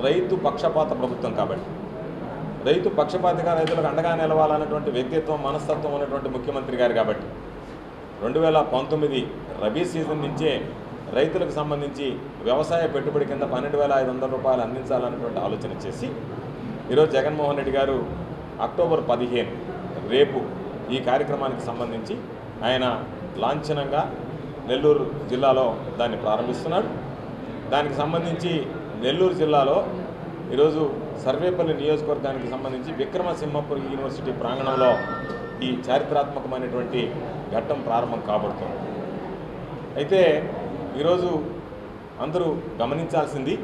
రైతు పక్షపాత ప్రభుత్వం కాబట్టి రైతు పక్షపాతిగా రైతులకు అండగా నిలవాలన్నటువంటి వ్యక్తిత్వం మనస్తత్వం ఉన్నటువంటి ముఖ్యమంత్రి గారు కాబట్టి రెండు వేల పంతొమ్మిది రబీ సీజన్ నుంచే రైతులకు సంబంధించి వ్యవసాయ పెట్టుబడి కింద పన్నెండు వేల ఐదు వందల రూపాయలు అందించాలన్నటువంటి ఆలోచన చేసి ఈరోజు జగన్మోహన్ రెడ్డి గారు అక్టోబర్ పదిహేను రేపు ఈ కార్యక్రమానికి సంబంధించి ఆయన లాంఛనంగా నెల్లూరు జిల్లాలో దాన్ని ప్రారంభిస్తున్నాడు దానికి సంబంధించి నెల్లూరు జిల్లాలో ఈరోజు సర్వేపల్లి నియోజకవర్గానికి సంబంధించి విక్రమసింహపురి యూనివర్సిటీ ప్రాంగణంలో ఈ చారిత్రాత్మకమైనటువంటి ఘట్టం ప్రారంభం కాబడుతుంది అయితే ఈరోజు అందరూ గమనించాల్సింది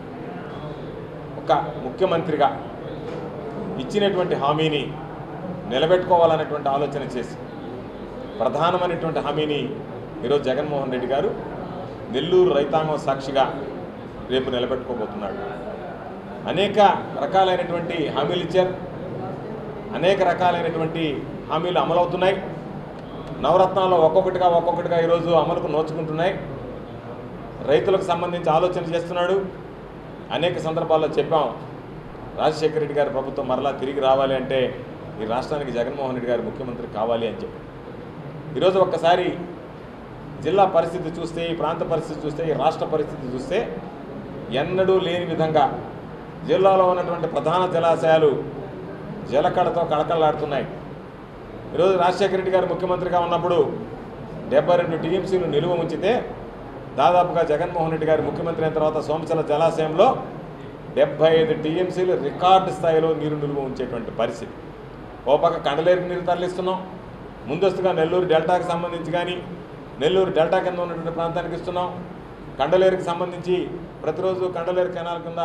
ఒక ముఖ్యమంత్రిగా ఇచ్చినటువంటి హామీని నిలబెట్టుకోవాలనేటువంటి ఆలోచన చేసి ప్రధానమైనటువంటి హామీని ఈరోజు జగన్మోహన్ రెడ్డి గారు నెల్లూరు రైతాంగం సాక్షిగా రేపు నిలబెట్టుకోబోతున్నాడు అనేక రకాలైనటువంటి హామీలు ఇచ్చారు అనేక రకాలైనటువంటి హామీలు అమలవుతున్నాయి నవరత్నాల్లో ఒక్కొక్కటిగా ఒక్కొక్కటిగా ఈరోజు అమలుకు నోచుకుంటున్నాయి రైతులకు సంబంధించి ఆలోచన చేస్తున్నాడు అనేక సందర్భాల్లో చెప్పాం రాజశేఖర రెడ్డి గారి ప్రభుత్వం మరలా తిరిగి రావాలి అంటే ఈ రాష్ట్రానికి జగన్మోహన్ రెడ్డి గారు ముఖ్యమంత్రి కావాలి అని చెప్పి ఈరోజు ఒక్కసారి జిల్లా పరిస్థితి చూస్తే ఈ ప్రాంత పరిస్థితి చూస్తే ఈ రాష్ట్ర పరిస్థితి చూస్తే ఎన్నడూ లేని విధంగా జిల్లాలో ఉన్నటువంటి ప్రధాన జలాశయాలు జలకడతో కళకళలాడుతున్నాయి ఈరోజు రాజశేఖర రెడ్డి గారు ముఖ్యమంత్రిగా ఉన్నప్పుడు డెబ్బై రెండు టీఎంసీలు నిలువ ఉంచితే దాదాపుగా జగన్మోహన్ రెడ్డి గారు ముఖ్యమంత్రి అయిన తర్వాత సోమచల జలాశయంలో డెబ్బై ఐదు టీఎంసీలు రికార్డు స్థాయిలో నీరు నిలువ ఉంచేటువంటి పరిస్థితి ఓ పక్క కండలేరుకి నీరు తరలిస్తున్నాం ముందస్తుగా నెల్లూరు డెల్టాకి సంబంధించి కానీ నెల్లూరు డెల్టా కింద ఉన్నటువంటి ప్రాంతానికి ఇస్తున్నాం కండలేరుకి సంబంధించి ప్రతిరోజు కండలేరు కెనాల్ కింద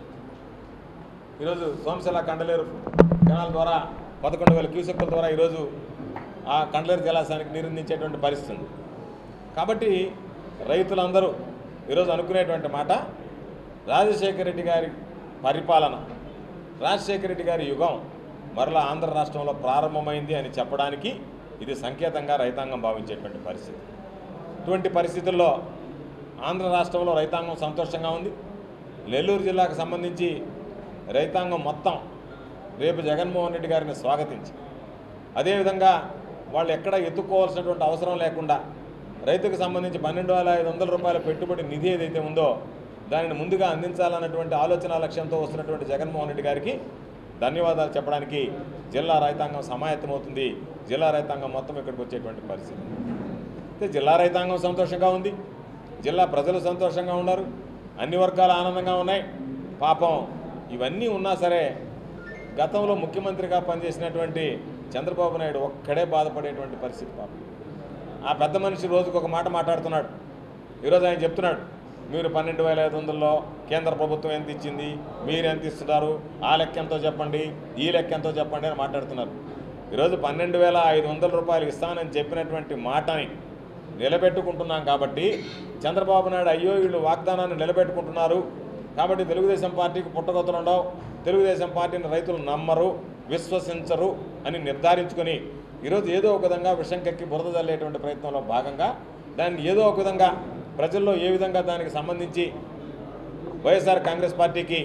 ఈరోజు సోమశిల కండలేరు కెనాల్ ద్వారా పదకొండు వేల క్యూసెక్కుల ద్వారా ఈరోజు ఆ కండలేరు జలాశయానికి నీరు అందించేటువంటి పరిస్థితి ఉంది కాబట్టి రైతులందరూ ఈరోజు అనుకునేటువంటి మాట రాజశేఖర రెడ్డి గారి పరిపాలన రాజశేఖర రెడ్డి గారి యుగం మరలా ఆంధ్ర రాష్ట్రంలో ప్రారంభమైంది అని చెప్పడానికి ఇది సంకేతంగా రైతాంగం భావించేటువంటి పరిస్థితి ఇటువంటి పరిస్థితుల్లో ఆంధ్ర రాష్ట్రంలో రైతాంగం సంతోషంగా ఉంది నెల్లూరు జిల్లాకు సంబంధించి రైతాంగం మొత్తం రేపు జగన్మోహన్ రెడ్డి గారిని స్వాగతించి అదేవిధంగా వాళ్ళు ఎక్కడ ఎత్తుక్కోవాల్సినటువంటి అవసరం లేకుండా రైతుకు సంబంధించి పన్నెండు వేల ఐదు వందల రూపాయల పెట్టుబడి నిధి ఏదైతే ఉందో దానిని ముందుగా అందించాలన్నటువంటి ఆలోచన లక్ష్యంతో వస్తున్నటువంటి జగన్మోహన్ రెడ్డి గారికి ధన్యవాదాలు చెప్పడానికి జిల్లా రైతాంగం సమాయత్తమవుతుంది జిల్లా రైతాంగం మొత్తం ఇక్కడికి వచ్చేటువంటి పరిస్థితి అయితే జిల్లా రైతాంగం సంతోషంగా ఉంది జిల్లా ప్రజలు సంతోషంగా ఉన్నారు అన్ని వర్గాలు ఆనందంగా ఉన్నాయి పాపం ఇవన్నీ ఉన్నా సరే గతంలో ముఖ్యమంత్రిగా పనిచేసినటువంటి చంద్రబాబు నాయుడు ఒక్కడే బాధపడేటువంటి పరిస్థితి పాపం ఆ పెద్ద మనిషి రోజుకు ఒక మాట మాట్లాడుతున్నాడు ఈరోజు ఆయన చెప్తున్నాడు మీరు పన్నెండు వేల ఐదు వందల్లో కేంద్ర ప్రభుత్వం ఎంత ఇచ్చింది మీరు ఎంత ఇస్తున్నారు ఆ లెక్క ఎంతో చెప్పండి ఈ లెక్క ఎంతో చెప్పండి అని మాట్లాడుతున్నారు ఈరోజు పన్నెండు వేల ఐదు వందల రూపాయలు ఇస్తానని చెప్పినటువంటి మాటని నిలబెట్టుకుంటున్నాం కాబట్టి చంద్రబాబు నాయుడు అయ్యో వీళ్ళు వాగ్దానాన్ని నిలబెట్టుకుంటున్నారు కాబట్టి తెలుగుదేశం పార్టీకి పుట్టగొత్తలు ఉండవు తెలుగుదేశం పార్టీని రైతులు నమ్మరు విశ్వసించరు అని నిర్ధారించుకొని ఈరోజు ఏదో ఒక విధంగా విషం కక్కి బురద చల్లేటువంటి ప్రయత్నంలో భాగంగా దాన్ని ఏదో ఒక విధంగా ప్రజల్లో ఏ విధంగా దానికి సంబంధించి వైఎస్ఆర్ కాంగ్రెస్ పార్టీకి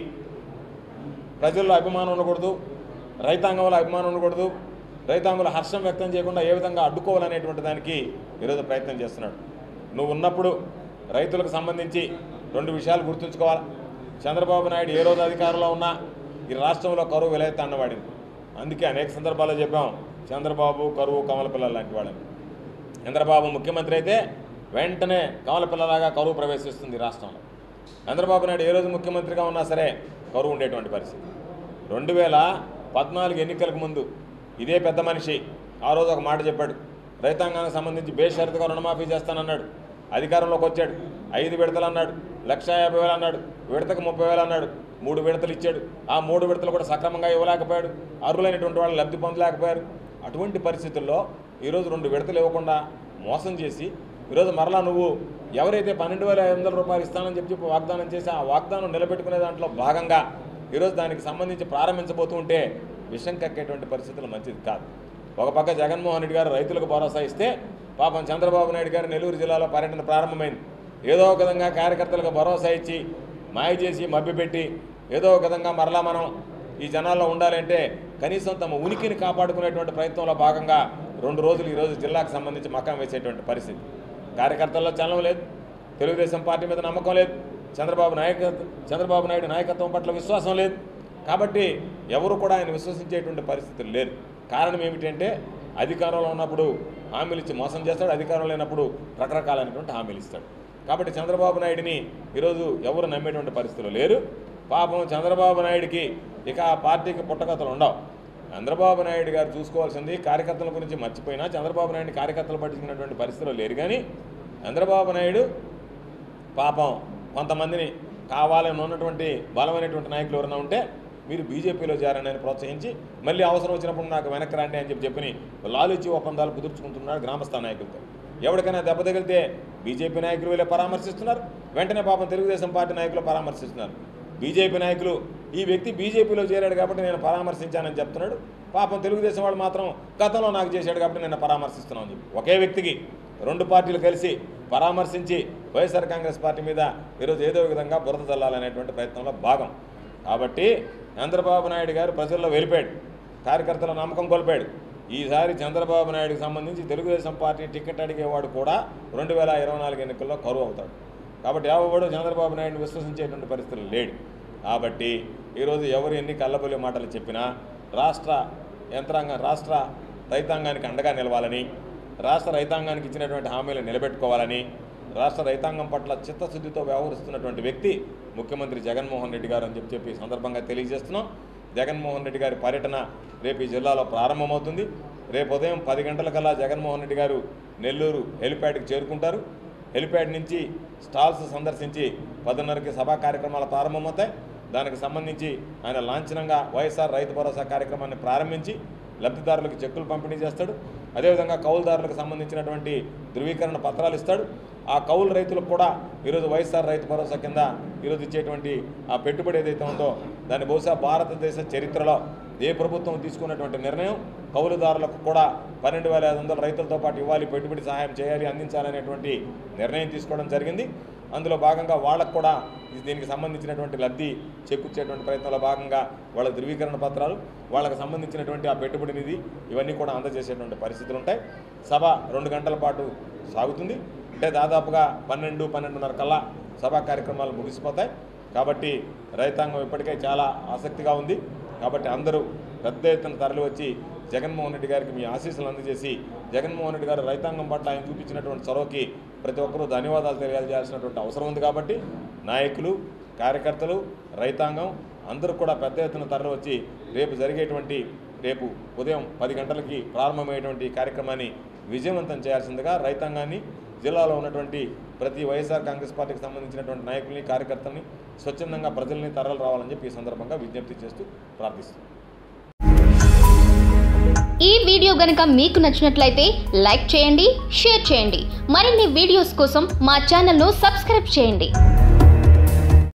ప్రజల్లో అభిమానం ఉండకూడదు రైతాంగంలో అభిమానం ఉండకూడదు రైతాంగంలో హర్షం వ్యక్తం చేయకుండా ఏ విధంగా అడ్డుకోవాలనేటువంటి దానికి ఈరోజు ప్రయత్నం చేస్తున్నాడు నువ్వు ఉన్నప్పుడు రైతులకు సంబంధించి రెండు విషయాలు గుర్తుంచుకోవాలి చంద్రబాబు నాయుడు ఏ రోజు అధికారంలో ఉన్నా ఈ రాష్ట్రంలో కరువు విలయత అన్నవాడింది అందుకే అనేక సందర్భాల్లో చెప్పాం చంద్రబాబు కరువు కమల పిల్లలు లాంటి వాడని చంద్రబాబు ముఖ్యమంత్రి అయితే వెంటనే కమల పిల్లలాగా కరువు ప్రవేశిస్తుంది ఈ రాష్ట్రంలో చంద్రబాబు నాయుడు ఏ రోజు ముఖ్యమంత్రిగా ఉన్నా సరే కరువు ఉండేటువంటి పరిస్థితి రెండు వేల పద్నాలుగు ఎన్నికలకు ముందు ఇదే పెద్ద మనిషి ఆ రోజు ఒక మాట చెప్పాడు రైతాంగానికి సంబంధించి బేషరతుగా రుణమాఫీ చేస్తానన్నాడు అధికారంలోకి వచ్చాడు ఐదు విడతలు అన్నాడు లక్ష యాభై వేలు అన్నాడు విడతకు ముప్పై వేలు అన్నాడు మూడు విడతలు ఇచ్చాడు ఆ మూడు విడతలు కూడా సక్రమంగా ఇవ్వలేకపోయాడు అర్హులైనటువంటి వాళ్ళు లబ్ధి పొందలేకపోయారు అటువంటి పరిస్థితుల్లో ఈరోజు రెండు విడతలు ఇవ్వకుండా మోసం చేసి ఈరోజు మరలా నువ్వు ఎవరైతే పన్నెండు వేల ఐదు వందల రూపాయలు ఇస్తానని చెప్పి చెప్పి వాగ్దానం చేసి ఆ వాగ్దానం నిలబెట్టుకునే దాంట్లో భాగంగా ఈరోజు దానికి సంబంధించి ప్రారంభించబోతూ ఉంటే విషం కక్కేటువంటి పరిస్థితులు మంచిది కాదు ఒక పక్క జగన్మోహన్ రెడ్డి గారు రైతులకు భరోసా ఇస్తే పాపం చంద్రబాబు నాయుడు గారు నెల్లూరు జిల్లాలో పర్యటన ప్రారంభమైంది ఏదో ఒక విధంగా కార్యకర్తలకు భరోసా ఇచ్చి మాయ చేసి మభ్యపెట్టి ఏదో ఒక విధంగా మరలా మనం ఈ జనాల్లో ఉండాలంటే కనీసం తమ ఉనికిని కాపాడుకునేటువంటి ప్రయత్నంలో భాగంగా రెండు రోజులు ఈరోజు జిల్లాకు సంబంధించి మకాం వేసేటువంటి పరిస్థితి కార్యకర్తల్లో చలనం లేదు తెలుగుదేశం పార్టీ మీద నమ్మకం లేదు చంద్రబాబు నాయక చంద్రబాబు నాయుడు నాయకత్వం పట్ల విశ్వాసం లేదు కాబట్టి ఎవరు కూడా ఆయన విశ్వసించేటువంటి పరిస్థితులు లేదు కారణం ఏమిటంటే అధికారంలో ఉన్నప్పుడు హామీలు ఇచ్చి మోసం చేస్తాడు అధికారం లేనప్పుడు రకరకాలైనటువంటి హామీలు ఇస్తాడు కాబట్టి చంద్రబాబు నాయుడిని ఈరోజు ఎవరు నమ్మేటువంటి పరిస్థితులు లేరు పాపం చంద్రబాబు నాయుడికి ఇక ఆ పార్టీకి పుట్టకథలు ఉండవు చంద్రబాబు నాయుడు గారు చూసుకోవాల్సింది కార్యకర్తల గురించి మర్చిపోయినా చంద్రబాబు నాయుడిని కార్యకర్తలు పట్టించుకున్నటువంటి పరిస్థితులు లేరు కానీ చంద్రబాబు నాయుడు పాపం కొంతమందిని కావాలని ఉన్నటువంటి బలమైనటువంటి నాయకులు ఎవరైనా ఉంటే మీరు బీజేపీలో చేరని అని ప్రోత్సహించి మళ్ళీ అవసరం వచ్చినప్పుడు నాకు వెనక్కి రండి అని చెప్పి చెప్పి లాలుచి ఒప్పందాలు కుదుర్చుకుంటున్నాడు గ్రామస్థ నాయకులతో ఎవరికైనా దెబ్బ తగిలితే బీజేపీ నాయకులు వీళ్ళే పరామర్శిస్తున్నారు వెంటనే పాపం తెలుగుదేశం పార్టీ నాయకులు పరామర్శిస్తున్నారు బీజేపీ నాయకులు ఈ వ్యక్తి బీజేపీలో చేరాడు కాబట్టి నేను పరామర్శించానని చెప్తున్నాడు పాపం తెలుగుదేశం వాళ్ళు మాత్రం గతంలో నాకు చేశాడు కాబట్టి నేను పరామర్శిస్తున్నాను అని చెప్పి ఒకే వ్యక్తికి రెండు పార్టీలు కలిసి పరామర్శించి వైఎస్ఆర్ కాంగ్రెస్ పార్టీ మీద ఈరోజు ఏదో ఒక విధంగా బురద చల్లాలనేటువంటి ప్రయత్నంలో భాగం కాబట్టి చంద్రబాబు నాయుడు గారు ప్రజల్లో వెళ్ళిపోయాడు కార్యకర్తల నమ్మకం కోల్పోయాడు ఈసారి చంద్రబాబు నాయుడుకి సంబంధించి తెలుగుదేశం పార్టీ టికెట్ అడిగేవాడు కూడా రెండు వేల ఇరవై నాలుగు ఎన్నికల్లో కరువు అవుతాడు కాబట్టి ఎవడు చంద్రబాబు నాయుడుని విశ్వసించేటువంటి పరిస్థితులు లేడు కాబట్టి ఈరోజు ఎవరు ఎన్ని కళ్ళబొల్లి మాటలు చెప్పినా రాష్ట్ర యంత్రాంగం రాష్ట్ర రైతాంగానికి అండగా నిలవాలని రాష్ట్ర రైతాంగానికి ఇచ్చినటువంటి హామీలు నిలబెట్టుకోవాలని రాష్ట్ర రైతాంగం పట్ల చిత్తశుద్ధితో వ్యవహరిస్తున్నటువంటి వ్యక్తి ముఖ్యమంత్రి జగన్మోహన్ రెడ్డి గారు అని చెప్పి చెప్పి ఈ సందర్భంగా తెలియజేస్తున్నాం జగన్మోహన్ రెడ్డి గారి పర్యటన రేపు ఈ జిల్లాలో ప్రారంభమవుతుంది రేపు ఉదయం పది గంటలకల్లా జగన్మోహన్ రెడ్డి గారు నెల్లూరు హెలిప్యాడ్కి చేరుకుంటారు హెలిప్యాడ్ నుంచి స్టాల్స్ సందర్శించి పదిన్నరకి సభా కార్యక్రమాలు ప్రారంభమవుతాయి దానికి సంబంధించి ఆయన లాంఛనంగా వైఎస్ఆర్ రైతు భరోసా కార్యక్రమాన్ని ప్రారంభించి లబ్ధిదారులకు చెక్కులు పంపిణీ చేస్తాడు అదేవిధంగా కౌలుదారులకు సంబంధించినటువంటి ధృవీకరణ పత్రాలు ఇస్తాడు ఆ కౌలు రైతులకు కూడా ఈరోజు వైఎస్ఆర్ రైతు భరోసా కింద ఈరోజు ఇచ్చేటువంటి ఆ పెట్టుబడి ఏదైతే ఉందో దాన్ని బహుశా భారతదేశ చరిత్రలో ఏ ప్రభుత్వం తీసుకున్నటువంటి నిర్ణయం కౌలుదారులకు కూడా పన్నెండు వేల ఐదు వందల రైతులతో పాటు ఇవ్వాలి పెట్టుబడి సహాయం చేయాలి అందించాలనేటువంటి నిర్ణయం తీసుకోవడం జరిగింది అందులో భాగంగా వాళ్ళకు కూడా ఇది దీనికి సంబంధించినటువంటి లబ్ధి చేకూర్చేటువంటి ప్రయత్నంలో భాగంగా వాళ్ళ ధృవీకరణ పత్రాలు వాళ్ళకి సంబంధించినటువంటి ఆ పెట్టుబడి నిధి ఇవన్నీ కూడా అందజేసేటువంటి పరిస్థితులు ఉంటాయి సభ రెండు గంటల పాటు సాగుతుంది అంటే దాదాపుగా పన్నెండు పన్నెండున్నర కల్లా సభా కార్యక్రమాలు ముగిసిపోతాయి కాబట్టి రైతాంగం ఇప్పటికే చాలా ఆసక్తిగా ఉంది కాబట్టి అందరూ పెద్ద ఎత్తున తరలి వచ్చి జగన్మోహన్ రెడ్డి గారికి మీ ఆశీస్సులు అందజేసి జగన్మోహన్ రెడ్డి గారు రైతాంగం పట్ల ఆయన చూపించినటువంటి చొరవకి ప్రతి ఒక్కరూ ధన్యవాదాలు తెలియజేయాల్సినటువంటి అవసరం ఉంది కాబట్టి నాయకులు కార్యకర్తలు రైతాంగం అందరూ కూడా పెద్ద ఎత్తున తరలి వచ్చి రేపు జరిగేటువంటి రేపు ఉదయం పది గంటలకి ప్రారంభమయ్యేటువంటి ఈ కార్యక్రమాన్ని విజయవంతం చేయాల్సిందిగా రైతాంగాన్ని జిల్లాలో ఉన్నటువంటి ప్రతి వైఎస్ఆర్ కాంగ్రెస్ పార్టీకి సంబంధించినటువంటి నాయకుల్ని కార్యకర్తల్ని స్వచ్ఛందంగా ప్రజల్ని తరలి రావాలని చెప్పి ఈ సందర్భంగా విజ్ఞప్తి చేస్తూ ప్రార్థిస్తున్నాను ఈ వీడియో గనుక మీకు నచ్చినట్లయితే లైక్ చేయండి షేర్ చేయండి మరిన్ని వీడియోస్ కోసం మా ఛానల్ను సబ్స్క్రైబ్ చేయండి